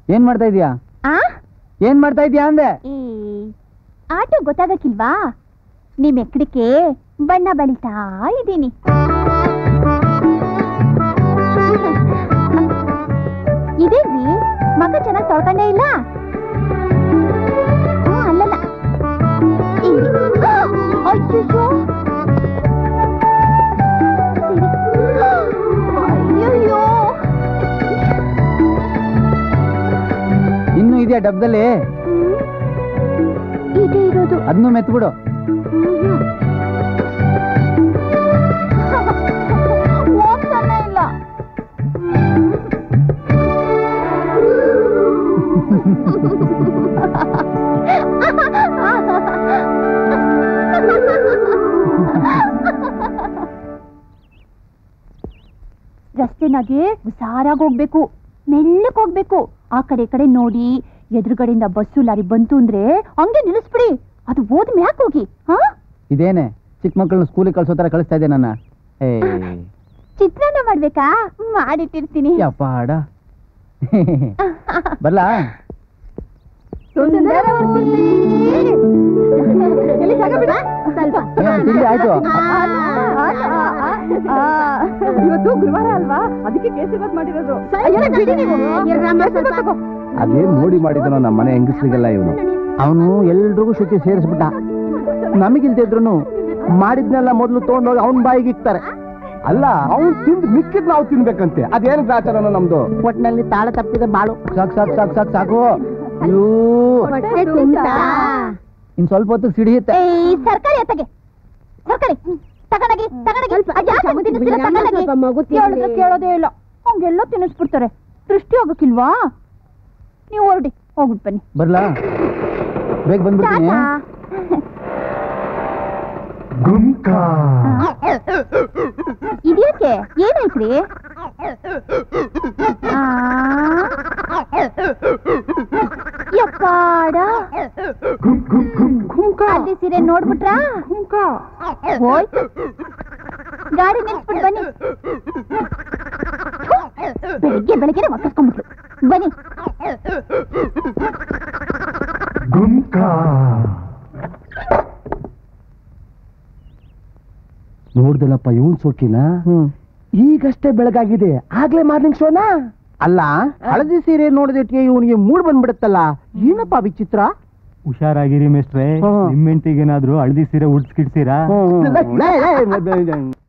ಏನ್ ಮಾಡ್ತಾ ಇದೀಯಾ ಆ ಏನ್ ಮಾಡ್ತಾ ಇದೀಯಾ ಅಂದೆ ಈ ಆಟೋ ಗೊತ್ತಾಗಕ್ಕಿಲ್ವಾ ನಿಮ್ ಎಕ್ಕಡಿಕೆ ಬಣ್ಣ ಬಳಿತಾ ಇದ್ದೀನಿ ಇದೇನ್ರಿ ಮಗ ಚೆನ್ನಾಗಿ ತೊಳ್ಕೊಂಡೇ ಇಲ್ಲ ಹ್ಮ್, ಅಲ್ಲಲ್ಲ ಇಲ್ಲಿ. ಅಯ್ಯಯ್ಯೋ. ಸರಿ. ಅಯ್ಯಯ್ಯೋ. ಇನ್ನು ಇದೆಯಾ ಡಬ್ದಲ್ಲಿ ಹ್ಮ್. ಇದೇ ಇರೋದು ಅದನ್ನು ಮೆತ್ಬಿಡು ಹೋಗ್ತಾನೆ ಇಲ್ಲ ರಸ್ತೆನಾಗೆ ಹುಷಾರಾಗಿ ಹೋಗ್ಬೇಕು ಮೆಲ್ಲಕ್ ಹೋಗ್ಬೇಕು ಆ ಕಡೆ ಈ ಕಡೆ ನೋಡಿ ಎದುರುಗಡೆಯಿಂದ ಬಸ್ಸು ಲಾರಿ ಬಂತು ಅಂದ್ರೆ ಹಂಗೆ ನಿಲ್ಲಿಸ್ಬಿಡಿ ಅದು ಹೋದ್ ಮ್ಯಾಕ್ ಹೋಗಿ ಹಾ ಇದೇನೆ ಚಿಕ್ಕ ಮಕ್ಕಳನ್ನ ಸ್ಕೂಲಿಗೆ ಕಳ್ಸೋ ತರ ಕಳಿಸ್ತಾ ಇದ್ದೆ ನನ್ನ ಏ ಚಿತ್ರಾನ್ನ ಮಾಡ್ಬೇಕಾ ಮಾಡಿಟ್ಟಿರ್ತೀನಿ ಯಪ್ಪ ಹಾಡ ಬರ್ಲಾ ಏನ್ ತಿಂಡಿ ಆಯ್ತು ಇವತ್ತು ಗುರುವಾರ ಅಲ್ವಾ ಅದಕ್ಕೆ ಕೇಸರಿ ಮಾಡಿರೋದು ಅದೇನ್ ನೋಡಿ ಮಾಡಿದನೋ ನಮ್ಮ ಮನೆ ಹೆಂಗಸ್ರಿಗೆಲ್ಲ ಇವನು ಅವನು ಎಲ್ರಿಗೂ ಶುಚಿ ಸೇರಿಸ್ಬಿಟ್ಟ ನಮಗಿಲ್ದಿದ್ರು ಮಾಡಿದ್ನೆಲ್ಲ ಮೊದಲು ತಗೊಂಡೋಗಿ ಅವನ್ ಬಾಯಿಗೆ ಇಕ್ತಾರೆ ಅಲ್ಲ ಅವ್ನು ತಿಂದು ಮಿಕ್ಕಿದ್ ನಾವು ತಿನ್ಬೇಕಂತೆ ಅದೇನು ಗ್ರಾಚಾರನೋ ನಮ್ದು ಒಟ್ನಲ್ಲಿ ತಾಳ ತಪ್ಪಿದೆ ಬಾಳು ಸಾಕು ಸಾಕು ಸಾಕು ಸಾಕು ಸಾಕು ಅಯ್ಯೋ ಇನ್ ಸ್ವಲ್ಪ ಹೊತ್ತಿಗೆ ಸಿಡಿಯುತ್ತೆ ಏಯ್ ಸರ್ಕಾರಿ ಅತ್ತಗೆ ಸರ್ಕಾರಿ ತಗೊಂಡೋಗಿ ತಗೊಂಡೋಗಿ ಅದ್ ಯಾಕೆ ಹಂಗ್ ತಿನ್ನಿಸ್ತೀರ? ತಗೊಂಡೋಗಿ. ಕೇಳಿದ್ರೆ ಕೇಳೋದೇ ಇಲ್ಲ ಹಂಗೆಲ್ಲ ತಿನ್ನಿಸ್ಬಿಡ್ತಾರೆ ದೃಷ್ಟಿ ಹೋಗಕ್ಕಿಲ್ವಾ ನೀವು ಹೊರಡಿ ಹೋಗ್ಬಿಟ್ಟು ಬನ್ನಿ ಬರ್ಲಾ ಬೇಗ ಬಂದ್ಬಿಡ್ತೀನಿ ಟಾಟಾ. ಇದ್ಯಾಕೆ ಏನಾಯ್ತ್ರಿ ಆ? ಯಪ್ಪಾಡ ಅಲ್ಲಿ ಸೀರೆ ನೋಡ್ಬಿಟ್ರಾ ಹೋಯ್ ಗಾಡಿ ನಿಲ್ಸ್ಬಿಟ್ಟು ಬನ್ನಿ ಬೆಳಿಗ್ಗೆ ಬೆಳಿಗ್ಗೆ ಮಕ್ಕಳ್ಸ್ಕೊಂಡ್ಬಿಟ್ರು ಬನ್ನಿ ನೋಡ್ದಲ್ಲಪ್ಪ ಇವನ್ ಸೋಕಿನ ಈಗಷ್ಟೇ ಬೆಳಗಾಗಿದೆ ಆಗ್ಲೇ ಮಾರ್ನಿಂಗ್ ಶೋನಾ ಅಲ್ಲ ಹಳದಿ ಸೀರೆ ನೋಡಿದಕ್ಕೆ ಇವನಿಗೆ ಮೂಡ್ ಬಂದ್ಬಿಡುತ್ತಲ್ಲ ಏನಪ್ಪ ವಿಚಿತ್ರ ಹುಷಾರಾಗಿರಿ ಮೇಸ್ಟ್ರೆ ಹ್ಮ್. ನಿಮ್ಮ ಹೆಂಡತಿಗೇನಾದ್ರೂ ಹಳದಿ ಸೀರೆ ಉಡ್ಸ್ಕಿಡ್ತೀರಾ ಲೇ, ಲೇ, ಲೇ, ಲೇ, ಲೇ.